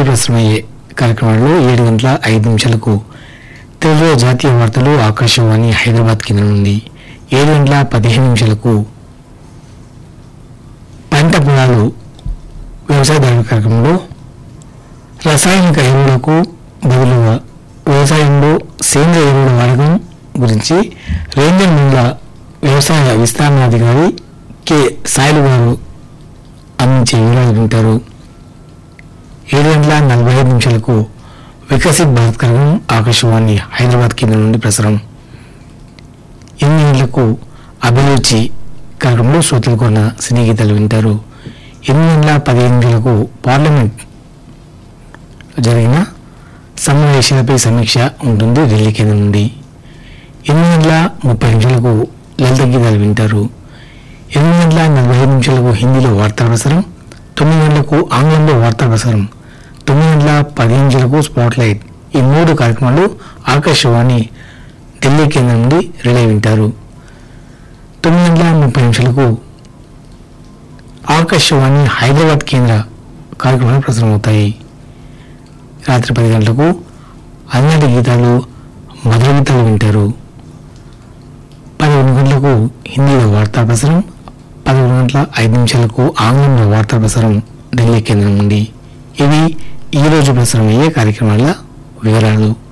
ప్రసారమయ్యే కార్యక్రమాల్లో ఏడు గంటల ఐదు నిమిషాలకు తెలుగులో జాతీయ వార్తలు ఆకాశవాణి హైదరాబాద్ కేంద్రం నుండి ఏడు గంటల పదిహేను నిమిషాలకు పంట పొలాలు వ్యవసాయదారుల కార్యక్రమంలో రసాయనిక ఎరువులకు బదులుగా వ్యవసాయంలో సేంద్రియ ఎరువుల వాడకం గురించి రేంజర్ మండల వ్యవసాయ విస్తరణాధికారి కె సాయిలు గారు అందించే వివరాలు వింటారు ఏడు గంటల నలభై ఐదు నిమిషాలకు వికసిత్ భారత్ కార్యక్రమం ఆకాశవాణి హైదరాబాద్ కేంద్రం నుండి ప్రసారం ఎనిమిది గంటలకు అభిరుచి కార్యక్రమంలో శ్రోతలు కొన్న సినీ గీతాలు వింటారు ఎనిమిది గంటల పదిహేను నిమిషాలకు పార్లమెంట్ జరిగిన సమావేశాలపై సమీక్ష ఉంటుంది ఢిల్లీ కేంద్రం నుండి ఎనిమిది గంటల ముప్పై నిమిషాలకు లలిత గీతాలు వింటారు ఎనిమిది గంటల నలభై ఐదు నిమిషాలకు హిందీలో వార్తా ప్రసారం తొమ్మిది గంటలకు ఆంగ్లంలో వార్తా ప్రసారం తొమ్మిది గంటల పది నిమిషాలకు స్పాట్ లైట్ ఈ మూడు కార్యక్రమాలు ఆకాశవాణి ఢిల్లీ కేంద్రం నుండి రిలే వింటారు తొమ్మిది గంటల ముప్పై నిమిషాలకు ఆకాశవాణి హైదరాబాద్ కేంద్ర కార్యక్రమాలు ప్రసారం అవుతాయి రాత్రి పది గంటలకు అన్నటి గీతాలు మధుర గీతాలు వింటారు పదకొండు గంటలకు హిందీలో వార్తా ప్రసారం పదకొండు గంటల ఐదు నిమిషాలకు ఆంగ్లంలో వార్తా ప్రసారం ఢిల్లీ కేంద్రం నుండి ఇవి ఈ రోజు ప్రసారం అయ్యే కార్యక్రమాల వివరాలు